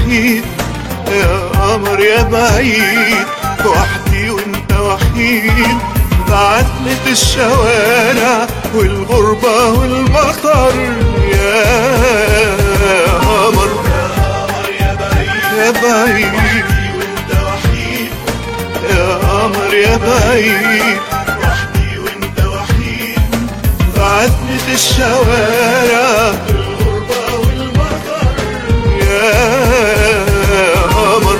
وحيد يا قمر يا بعيد وحدي وانت وحيد بعتمة الشوارع والغربة والمطر يا قمر يا بعيد وانت وحيد يا قمر يا بعيد وحدي وانت وحيد بعتمة الشوارع والغربة والمطر يا قمر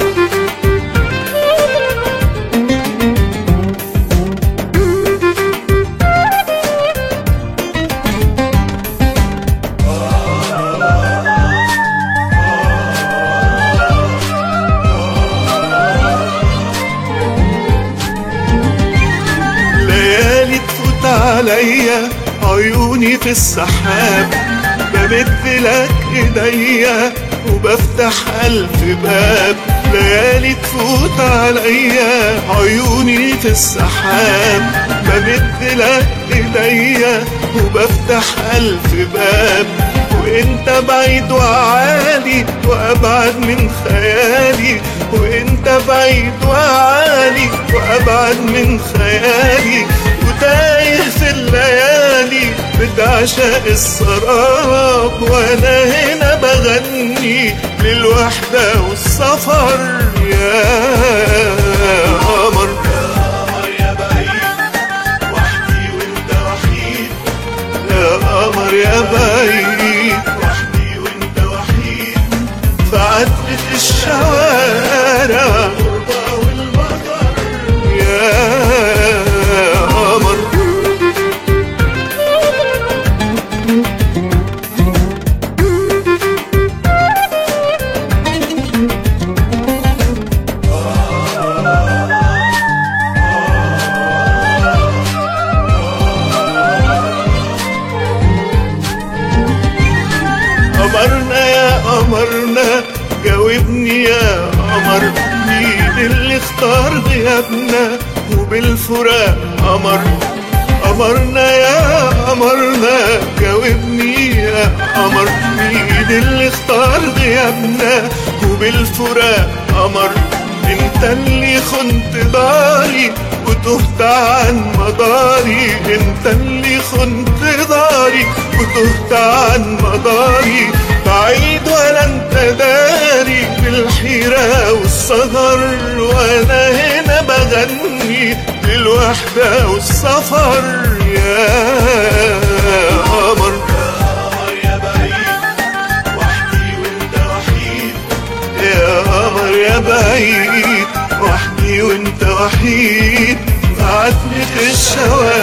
ليالي تفوت عليا عيوني في السحاب بمد لك ايديا وبفتح الف باب ليالي تفوت عليا عيوني في السحاب بمد لك ايديا وبفتح الف باب وانت بعيد وعالي وابعد من خيالي وانت بعيد وعالي وابعد من خيالي وتايه في الليالي بتعشق السراب وانا هنا بغني للوحدة والسفر يا قمر يا بعيد وحدي وانت وحيد يا قمر يا بعيد وحدي وانت وحيد فعدت الشوارع الغربة والمطر يا قمر قمرنا يا قمرنا جاوبني يا قمر مين اللي اختار غيابنا وبالفراق قمر قمرنا يا قمرنا جاوبني يا قمر مين اللي اختار غيابنا وبالفراق قمر انت اللي خنت داري وتهت عن مداري انت اللي خنت داري وتهت عن مداري بعيد ولا انت داري بالحيرة والسهر وانا هنا بغني للوحدة والسفر يا قمر يا بعيد وحدي وانت وحيد يا قمر يا بعيد وحدي وانت وحيد بعتمة الشوارع